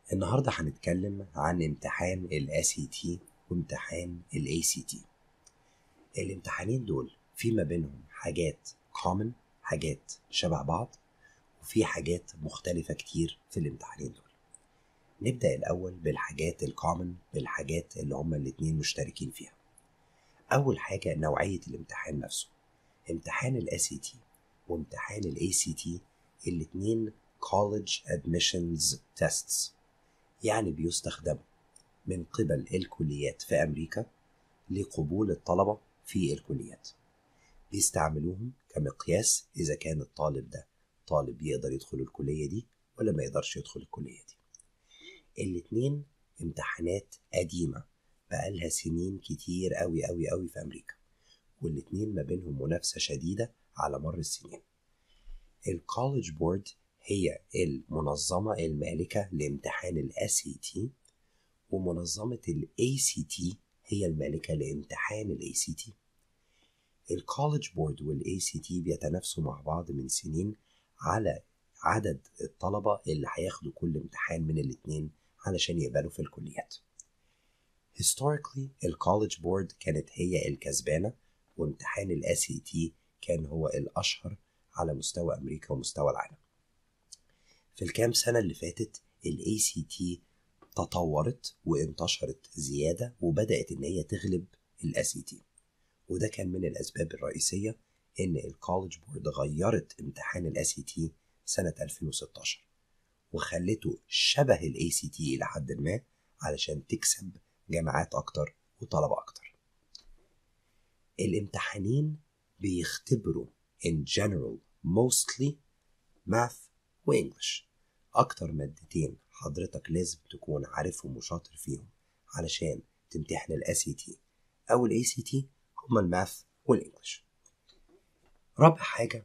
النهاردة هنتكلم عن امتحان ال SAT وامتحان ال ACT الامتحانين دول في ما بينهم حاجات common حاجات شبه بعض وفي حاجات مختلفة كتير في الامتحانين دول نبدأ الأول بالحاجات الكومن بالحاجات اللي هما الاتنين مشتركين فيها أول حاجة نوعية الامتحان نفسه امتحان ال SAT وامتحان ال ACT الاتنين college admissions tests يعني بيستخدموا من قبل الكليات في أمريكا لقبول الطلبة في الكليات بيستعملوهم كمقياس إذا كان الطالب ده طالب يقدر يدخل الكلية دي ولا ما يقدرش يدخل الكلية دي الاتنين امتحانات قديمة بقالها سنين كتير قوي قوي قوي في أمريكا والاتنين ما بينهم منافسة شديدة على مر السنين الكوليدج بورد هي المنظمة المالكة لامتحان ال SAT ومنظمة ال ACT هي المالكة لامتحان ال ACT الكوليدج بورد وال ACT بيتنافسوا مع بعض من سنين على عدد الطلبة اللي هياخدوا كل امتحان من الاتنين علشان يقبلوا في الكليات historically الكوليدج بورد كانت هي الكسبانة وامتحان ال SAT كان هو الأشهر على مستوى أمريكا ومستوى العالم في الكام سنة اللي فاتت ال ACT تطورت وانتشرت زيادة وبدأت إن هي تغلب ال SAT وده كان من الأسباب الرئيسية إن الكوليدج بورد غيرت امتحان ال SAT سنة 2016 وخلته شبه ال ACT إلى حد ما علشان تكسب جامعات أكتر وطلبة أكتر الامتحانين بيختبروا in general mostly math وانجلش أكتر مادتين حضرتك لازم تكون عارفهم وشاطر فيهم علشان تمتحن ال SAT أو ال ACT هما الماث والانجلش رابع حاجة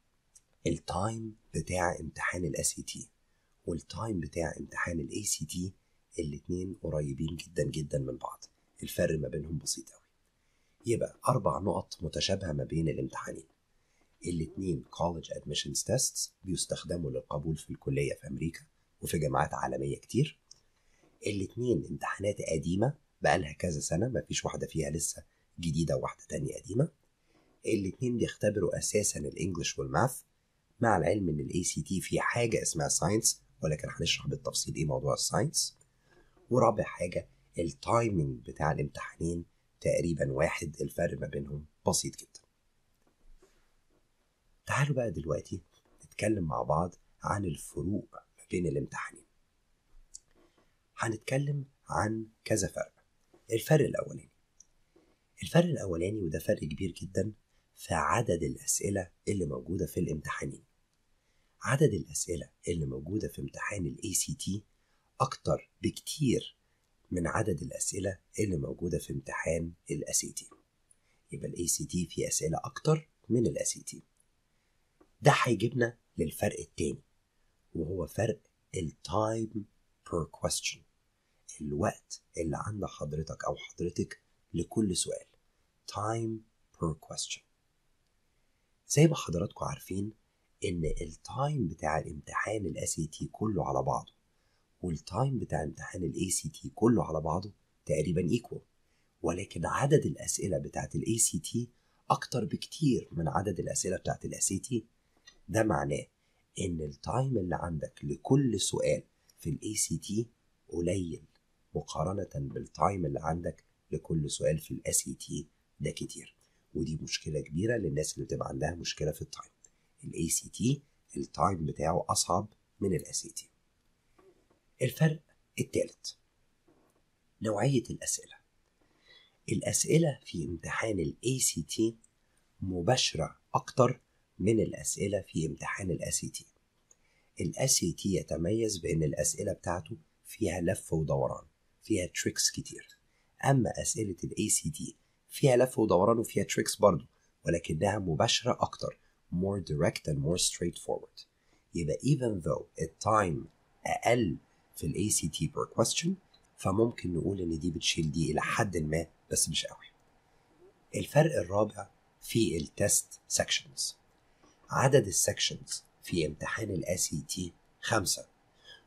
التايم بتاع امتحان ال SAT والتايم بتاع امتحان ال ACT الاتنين قريبين جدا جدا من بعض الفرق ما بينهم بسيط قوي يبقى أربع نقط متشابهة ما بين الامتحانين الاتنين college admissions tests بيستخدموا للقبول في الكلية في أمريكا وفي جامعات عالمية كتير الاتنين امتحانات قديمة بقالها كذا سنة مفيش واحدة فيها لسه جديدة وواحدة تانية قديمة الاتنين بيختبروا أساسا الإنجليش والماث مع العلم إن الاي سي تي في حاجة اسمها ساينس ولكن هنشرح بالتفصيل إيه موضوع الساينس ورابع حاجة التايمنج بتاع الامتحانين تقريبا واحد الفرق ما بينهم بسيط جدا تعالوا بقى دلوقتي نتكلم مع بعض عن الفروق ما بين الامتحانين هنتكلم عن كذا فرق الفرق الأولاني الفرق الأولاني وده فرق كبير جدا في عدد الأسئلة اللي موجودة في الامتحانين عدد الأسئلة اللي موجودة في امتحان ال ACT أكتر بكتير من عدد الأسئلة اللي موجودة في امتحان ال SAT يبقى ال ACT فيه أسئلة أكتر من ال SAT ده هيجيبنا للفرق التاني وهو فرق التايم per question الوقت اللي عند حضرتك أو حضرتك لكل سؤال time per question زي ما حضراتكم عارفين إن التايم بتاع الامتحان ال SAT كله على بعضه والتايم بتاع امتحان ال ACT كله على بعضه تقريبا equal ولكن عدد الأسئلة بتاعت ال ACT أكتر بكتير من عدد الأسئلة بتاعت ال SAT ده معناه إن التايم اللي عندك لكل سؤال في ال ACT قليل مقارنة بالتايم اللي عندك لكل سؤال في ال SAT ده كتير ودي مشكلة كبيرة للناس اللي بتبقى عندها مشكلة في التايم ال ACT التايم بتاعه أصعب من ال SAT الفرق الثالث نوعية الأسئلة الأسئلة في امتحان ال ACT مباشرة أكتر من الأسئلة في امتحان ال SAT ال SAT يتميز بأن الأسئلة بتاعته فيها لف ودوران فيها تريكس كتير أما أسئلة ال ACT فيها لف ودوران وفيها تريكس برضه ولكنها مباشرة أكتر more direct and more straightforward يبقى even though التايم أقل في ال ACT per question فممكن نقول إن دي بتشيل دي إلى حد ما بس مش قوي الفرق الرابع في التست sections عدد السكشنز في امتحان ال SAT خمسة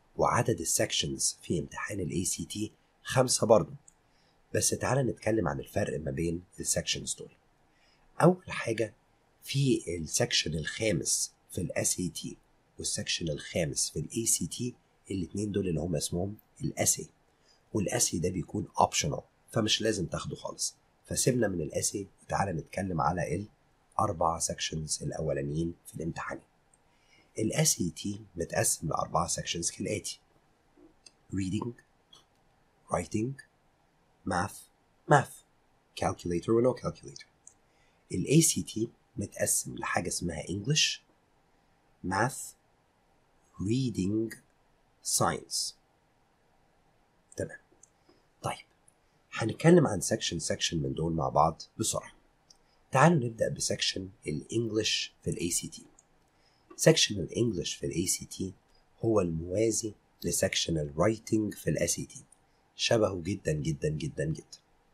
وعدد السكشنز في امتحان الاي سي تي خمسة برضه بس تعالى نتكلم عن الفرق ما بين السكشنز دول أول حاجة في السكشن الخامس في الاس اي تي والسكشن الخامس في الاي سي تي الاثنين دول اللي هم اسمهم الاسي والاسي ده بيكون اوبشنال فمش لازم تاخده خالص فسيبنا من الاسي وتعالى نتكلم على الاربع سكشنز الاولانيين في الامتحان الاس اي تي متقسم لاربع سكشنز كالاتي reading writing math math calculator و no calculator ال ACT متقسم لحاجة اسمها English math reading science تمام طيب هنتكلم عن سكشن سكشن من دول مع بعض بسرعة تعالوا نبدأ بسكشن الإنجليش في ال ACT سكشن الإنجليش في ال ACT هو الموازي لسكشن الرايتنج في ال SAT شبهه جدا جدا جدا جدا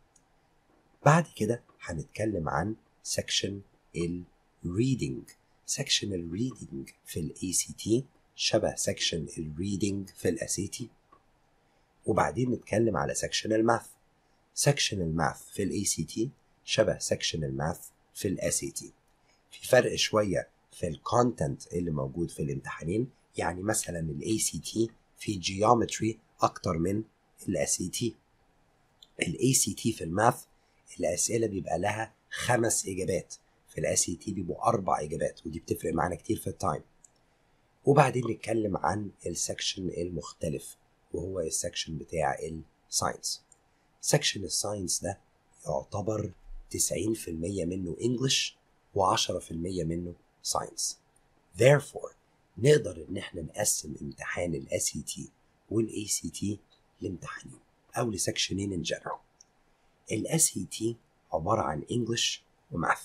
بعد كده هنتكلم عن سكشن الريدنج سكشن الريدنج في الاي سي تي شبه سكشن الريدنج في الاسيتي وبعدين نتكلم على سكشن الماث سكشن الماث في الاي سي تي شبه سكشن الماث في الاسيتي في فرق شويه في الكونتنت اللي موجود في الامتحانين يعني مثلا الاي سي تي في جيومتري اكتر من الاس اي تي الاي سي تي في الماث الاسئله بيبقى لها خمس اجابات في الاس اي تي بيبقوا اربع اجابات ودي بتفرق معانا كتير في التايم وبعدين نتكلم عن السكشن المختلف وهو السكشن بتاع الساينس سكشن الساينس ده يعتبر 90% منه انجلش و10% منه ساينس therefore نقدر ان احنا نقسم امتحان الاس اي تي والاي سي تي لامتحانين او لسكشنين ان جنرال الاس اي تي عباره عن انجلش وماث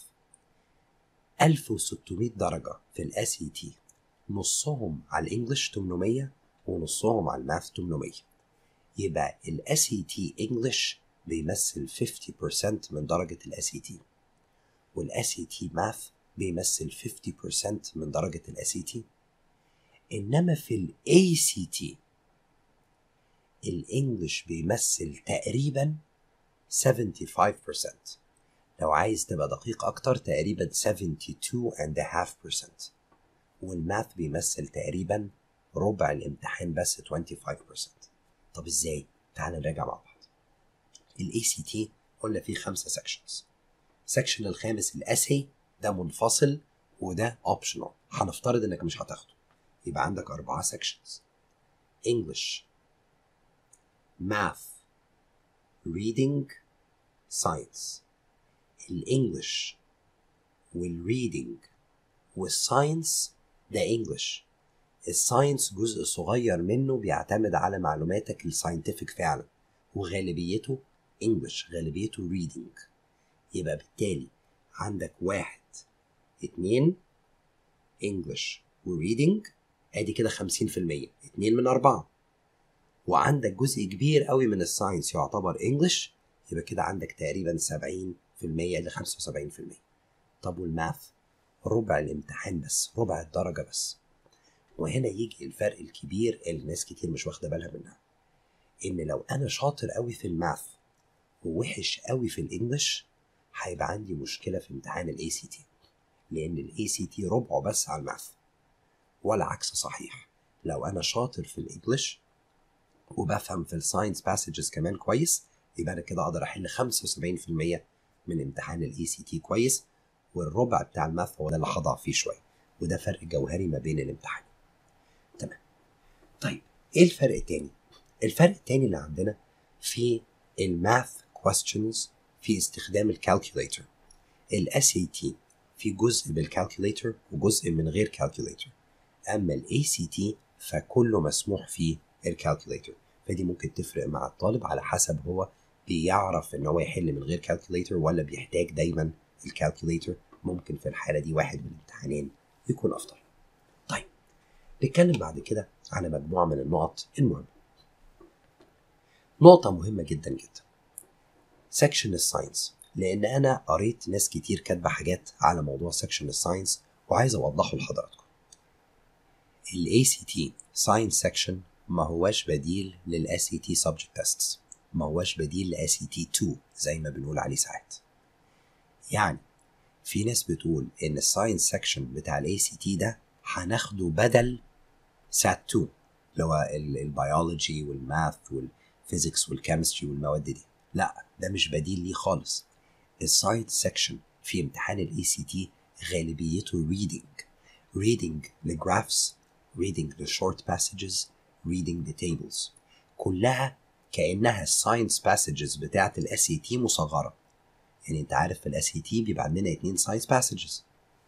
1600 درجه في الاس اي تي نصهم على الانجلش 800 ونصهم على الماث 800 يبقى الاس اي تي انجلش بيمثل 50% من درجه الاس اي تي والاس اي تي ماث بيمثل 50% من درجه الاس اي تي انما في الاي سي تي الانجليش بيمثل تقريبا 75% لو عايز تبقى دقيق اكتر تقريبا 72.5% والماث بيمثل تقريبا ربع الامتحان بس 25% طب ازاي تعال نراجع مع بعض الاي سي تي قلنا فيه خمسة سكشنز سكشن الخامس الاسي ده منفصل وده اوبشنال هنفترض انك مش هتاخده يبقى عندك أربعة sections English Math Reading Science الإنجليش والريدنج والساينس ده انجلش الساينس جزء صغير منه بيعتمد على معلوماتك الساينتفك فعلا وغالبيته انجلش غالبيته ريدنج يبقى بالتالي عندك واحد اتنين انجلش وريدنج ادي كده 50% اتنين من أربعة وعندك جزء كبير قوي من الساينس يعتبر انجلش يبقى كده عندك تقريبا 70% ل 75% طب والماث ربع الامتحان بس ربع الدرجة بس وهنا يجي الفرق الكبير اللي ناس كتير مش واخدة بالها منها ان لو انا شاطر قوي في الماث ووحش قوي في الانجليش هيبقى عندي مشكلة في امتحان الاي سي تي لان الاي سي تي ربعه بس على الماث والعكس صحيح لو انا شاطر في الانجليش وبفهم في الساينس باسجز كمان كويس يبقى انا كده اقدر احل 75% من امتحان الاي سي تي كويس والربع بتاع الماث هو ده اللي هضعف فيه شويه وده فرق جوهري ما بين الامتحان تمام طيب ايه الفرق التاني الفرق التاني اللي عندنا في الماث questions في استخدام الكالكوليتر الاس اي تي في جزء بالكالكوليتر وجزء من غير كالكوليتر اما الاي سي تي فكله مسموح فيه الكالكوليتر فدي ممكن تفرق مع الطالب على حسب هو بيعرف ان هو يحل من غير كالكوليتر ولا بيحتاج دايما الكالكوليتر ممكن في الحاله دي واحد من الامتحانين يكون افضل طيب نتكلم بعد كده على مجموعه من النقط المهمه نقطه مهمه جدا جدا سكشن الساينس لان انا قريت ناس كتير كاتبه حاجات على موضوع سكشن الساينس وعايز اوضحه لحضراتكم الاي سي تي ساينس سكشن ما هواش بديل لل SAT subject tests ما هواش بديل ل SAT 2 زي ما بنقول عليه ساعات يعني في ناس بتقول ان الساينس سيكشن بتاع الاي سي تي ده هناخده بدل سات 2 اللي هو البيولوجي والماث والفيزيكس والكيمستري والمواد دي لا ده مش بديل ليه خالص الساينس سيكشن في امتحان الاي سي تي غالبيته ريدنج ريدنج لجرافس ريدنج لشورت باسجز ريدنج لتيبلز كلها كانها الساينس باسجز بتاعه الاس اي تي مصغره يعني انت عارف في الاس اي تي بيبقى عندنا اتنين ساينس باسجز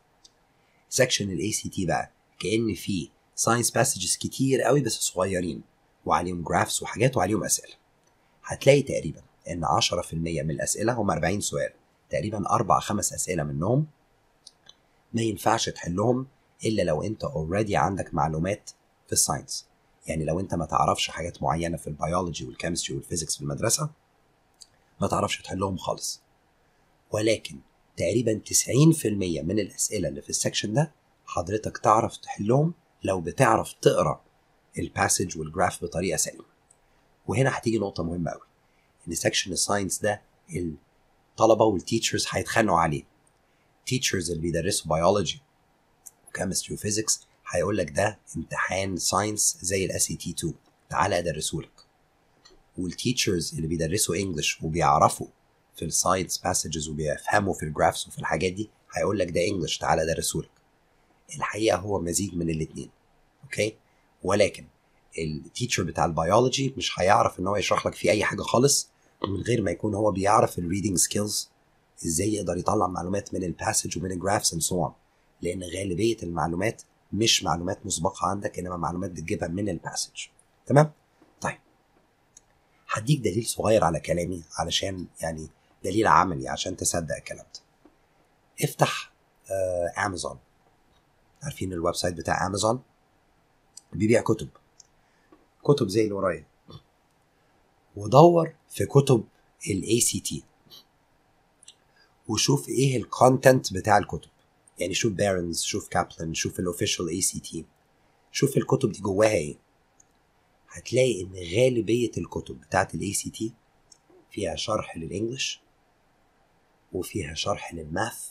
سكشن الاي سي تي بقى كان في ساينس باسجز كتير قوي بس صغيرين وعليهم جرافس وحاجات وعليهم اسئله هتلاقي تقريبا ان 10% من الاسئله هم 40 سؤال تقريبا اربع خمس اسئله منهم ما ينفعش تحلهم الا لو انت اوريدي عندك معلومات في الساينس يعني لو انت ما تعرفش حاجات معينه في البيولوجي والكيمستري والفيزيكس في المدرسه ما تعرفش تحلهم خالص ولكن تقريبا 90% من الاسئله اللي في السكشن ده حضرتك تعرف تحلهم لو بتعرف تقرا الباسج والجراف بطريقه سليمه وهنا هتيجي نقطه مهمه قوي ان سكشن الساينس ده الطلبه والتيتشرز هيتخانقوا عليه تيتشرز اللي بيدرسوا بيولوجي وكيمستري وفيزيكس هيقول لك ده امتحان ساينس زي الاس اي تي 2 تعالى ادرسه لك والتيتشرز اللي بيدرسوا انجلش وبيعرفوا في الساينس باسجز وبيفهموا في الجرافس وفي الحاجات دي هيقول لك ده انجلش تعالى ادرسه لك الحقيقه هو مزيج من الاثنين اوكي ولكن التيتشر بتاع البيولوجي مش هيعرف ان هو يشرح لك فيه اي حاجه خالص من غير ما يكون هو بيعرف الريدنج سكيلز ازاي يقدر يطلع معلومات من الباسج ومن الجرافس اند سو لان غالبيه المعلومات مش معلومات مسبقه عندك انما معلومات بتجيبها من الباسج تمام طيب هديك دليل صغير على كلامي علشان يعني دليل عملي عشان تصدق الكلام ده افتح آه امازون عارفين الويب سايت بتاع امازون بيبيع كتب كتب زي اللي ورايا ودور في كتب الاي سي تي وشوف ايه الكونتنت بتاع الكتب يعني شوف بارنز شوف كابلن شوف الاوفيشال اي سي تي شوف الكتب دي جواها ايه هتلاقي ان غالبيه الكتب بتاعت الاي سي تي فيها شرح للانجليش وفيها شرح للماث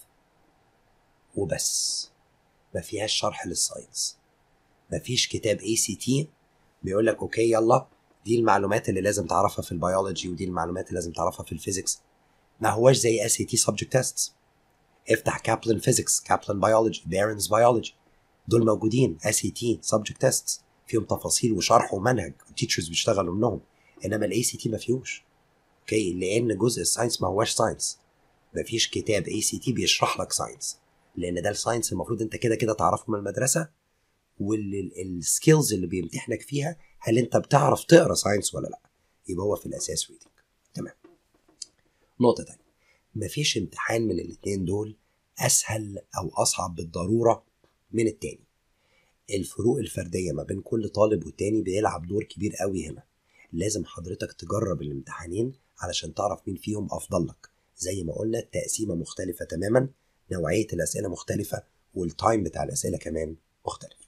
وبس ما فيهاش شرح للساينس ما فيش كتاب اي سي تي بيقول لك اوكي يلا دي المعلومات اللي لازم تعرفها في البيولوجي ودي المعلومات اللي لازم تعرفها في الفيزيكس ما هواش زي اس اي تي سبجكت تيست افتح كابلن فيزيكس كابلن بيولوجي بيرنز بيولوجي دول موجودين اس اي تي سبجكت تيست فيهم تفاصيل وشرح ومنهج والتيتشرز بيشتغلوا منهم انما الاي سي تي ما فيهوش اوكي لان جزء الساينس ما هواش ساينس ما فيش كتاب اي سي تي بيشرح لك ساينس لان ده الساينس المفروض انت كده كده تعرفه من المدرسه والسكيلز اللي بيمتحنك فيها هل انت بتعرف تقرا ساينس ولا لا يبقى هو في الاساس ريدنج تمام نقطه تانية مفيش امتحان من الاتنين دول اسهل او اصعب بالضروره من التاني الفروق الفرديه ما بين كل طالب والتاني بيلعب دور كبير قوي هنا لازم حضرتك تجرب الامتحانين علشان تعرف مين فيهم افضل لك زي ما قلنا التقسيمه مختلفه تماما نوعيه الاسئله مختلفه والتايم بتاع الاسئله كمان مختلف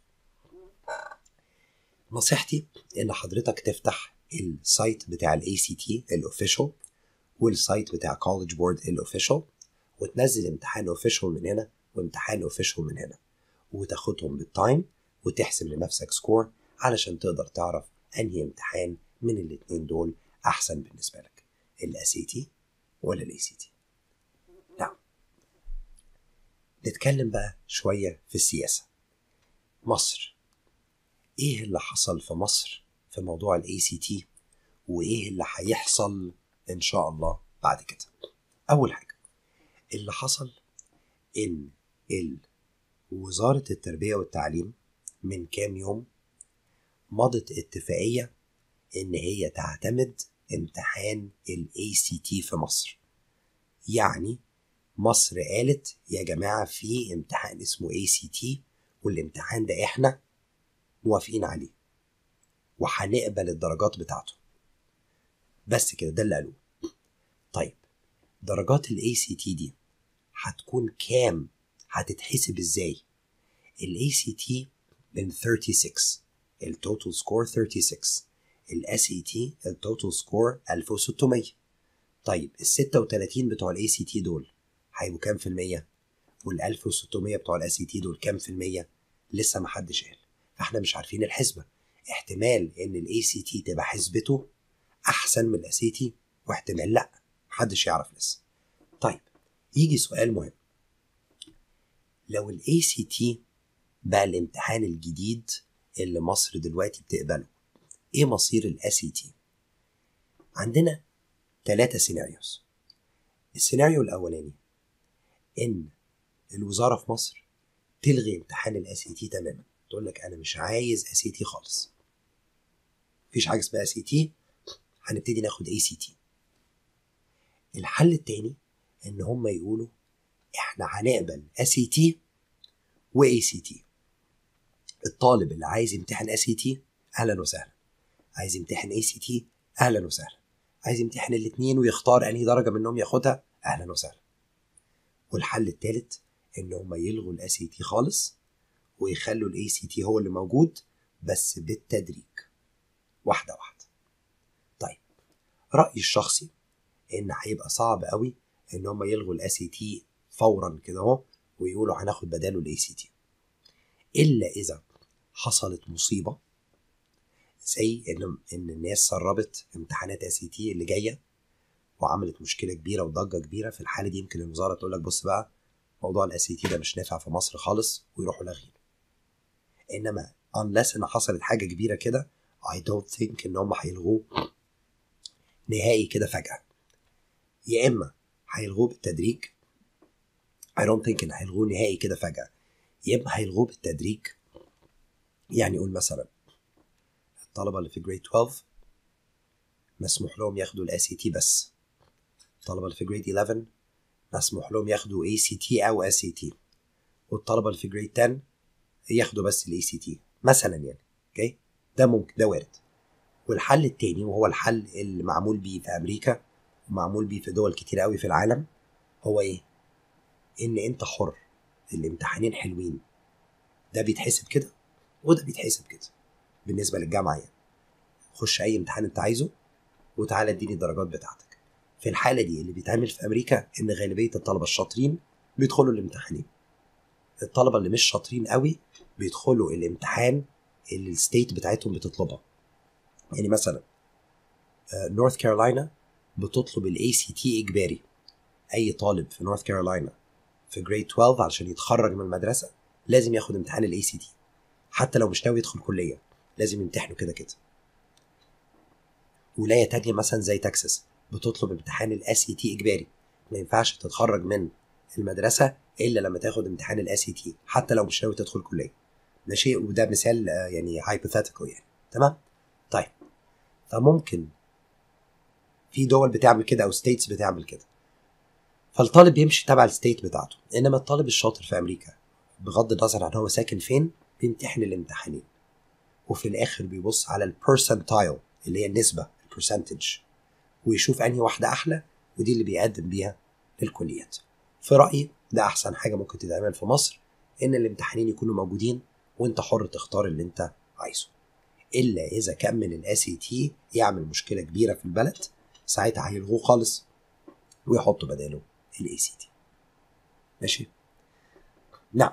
نصيحتي ان حضرتك تفتح السايت بتاع الاي سي تي الاوفيشال والسايت بتاع كولج بورد الاوفيشال وتنزل امتحان اوفيشال من هنا وامتحان اوفيشال من هنا وتاخدهم بالتايم وتحسب لنفسك سكور علشان تقدر تعرف انهي امتحان من الاتنين دول احسن بالنسبه لك الاس تي ولا الاي سي تي نعم نتكلم بقى شويه في السياسه مصر ايه اللي حصل في مصر في موضوع الاي سي تي وايه اللي هيحصل ان شاء الله بعد كده اول حاجه اللي حصل ان وزاره التربيه والتعليم من كام يوم مضت اتفاقيه ان هي تعتمد امتحان الاي سي تي في مصر يعني مصر قالت يا جماعه في امتحان اسمه اي سي تي والامتحان ده احنا موافقين عليه وهنقبل الدرجات بتاعته بس كده ده اللي قالوه طيب درجات الاي سي تي دي هتكون كام هتتحسب ازاي الاي سي تي من 36 التوتال سكور 36 الاس اي تي التوتال سكور 1600 طيب ال 36 بتوع الاي سي تي دول هيبقوا كام في المية؟ وال 1600 بتوع الاس اي تي دول كام في المية؟ لسه ما حدش قال فاحنا مش عارفين الحسبة احتمال ان الاي سي تي تبقى حسبته احسن من الاس اي تي واحتمال لا محدش يعرف لسه طيب يجي سؤال مهم لو الاي سي تي بقى الامتحان الجديد اللي مصر دلوقتي بتقبله ايه مصير الاس اي تي عندنا ثلاثة سيناريوز السيناريو الاولاني ان الوزارة في مصر تلغي امتحان الاس اي تي تماما تقول لك انا مش عايز اس اي تي خالص مفيش حاجه اسمها اس اي تي هنبتدي ناخد اي سي تي الحل التاني ان هم يقولوا احنا هنقبل اس اي تي واي سي تي الطالب اللي عايز يمتحن اس اي تي اهلا وسهلا عايز يمتحن اي سي تي اهلا وسهلا عايز يمتحن الاثنين ويختار انهي درجه منهم ياخدها اهلا وسهلا والحل الثالث ان هم يلغوا الاس اي تي خالص ويخلوا الاي سي تي هو اللي موجود بس بالتدريج واحده واحده طيب رايي الشخصي ان هيبقى صعب قوي ان هم يلغوا الاس اي تي فورا كده اهو ويقولوا هناخد بداله الاي سي تي الا اذا حصلت مصيبه زي ان ان الناس سربت امتحانات اس اي تي اللي جايه وعملت مشكله كبيره وضجه كبيره في الحاله دي يمكن الوزاره تقول لك بص بقى موضوع الاس اي تي ده مش نافع في مصر خالص ويروحوا لاغينه انما unless ان حصلت حاجه كبيره كده I don't think ان هم هيلغوه نهائي كده فجاه يا اما هيلغوه بالتدريج I don't think ان هيلغوه نهائي كده فجاه يا اما هيلغوه بالتدريج يعني قول مثلا الطلبه اللي في جريد 12 مسموح لهم ياخدوا الاي سي تي بس الطلبه اللي في جريد 11 مسموح لهم ياخدوا اي سي تي او اس اي تي والطلبه اللي في جريد 10 ياخدوا بس الاي سي تي مثلا يعني اوكي ده ممكن ده وارد والحل التاني وهو الحل اللي معمول بيه في امريكا ومعمول بيه في دول كتير قوي في العالم هو ايه ان انت حر الامتحانين حلوين ده بيتحسب كده وده بيتحسب كده بالنسبه للجامعه يعني خش اي امتحان انت عايزه وتعالى اديني الدرجات بتاعتك في الحاله دي اللي بيتعمل في امريكا ان غالبيه الطلبه الشاطرين بيدخلوا الامتحانين الطلبه اللي مش شاطرين قوي بيدخلوا الامتحان اللي الستيت بتاعتهم بتطلبها يعني مثلا نورث كارولاينا بتطلب الاي سي تي اجباري اي طالب في نورث كارولاينا في جريد 12 علشان يتخرج من المدرسه لازم ياخد امتحان الاي سي تي حتى لو مش ناوي يدخل كليه لازم يمتحنه كده كده ولايه تانية مثلا زي تكساس بتطلب امتحان الاس اي تي اجباري ما ينفعش تتخرج من المدرسه الا لما تاخد امتحان الاس اي تي حتى لو مش ناوي تدخل كليه ماشي وده مثال يعني هايبوثيتيكال يعني تمام طيب فممكن في دول بتعمل كده او ستيتس بتعمل كده فالطالب يمشي تبع الستيت بتاعته انما الطالب الشاطر في امريكا بغض النظر عن هو ساكن فين بيمتحن الامتحانين وفي الاخر بيبص على البرسنتايل اللي هي النسبه البرسنتج ويشوف انهي واحده احلى ودي اللي بيقدم بيها للكليات في رايي ده احسن حاجه ممكن تتعمل في مصر ان الامتحانين يكونوا موجودين وانت حر تختار اللي انت عايزه الا اذا كان من الاس اي تي يعمل مشكله كبيره في البلد ساعتها هيلغوه خالص ويحطوا بداله الاي سي تي ماشي نعم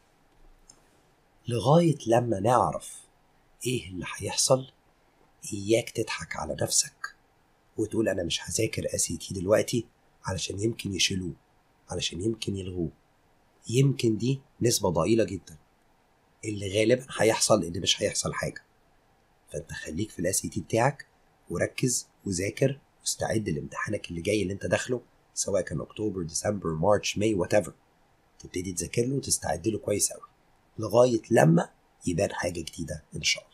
لغايه لما نعرف ايه اللي هيحصل اياك تضحك على نفسك وتقول انا مش هذاكر اس تي دلوقتي علشان يمكن يشيلوه علشان يمكن يلغوه يمكن دي نسبه ضئيله جدا اللي غالبا هيحصل ان مش هيحصل حاجه فانت خليك في الاس تي بتاعك وركز وذاكر واستعد لامتحانك اللي جاي اللي انت داخله سواء كان اكتوبر ديسمبر مارش ماي وات ايفر تبتدي تذاكر له وتستعد له كويس قوي لغايه لما يبان حاجه جديده ان شاء الله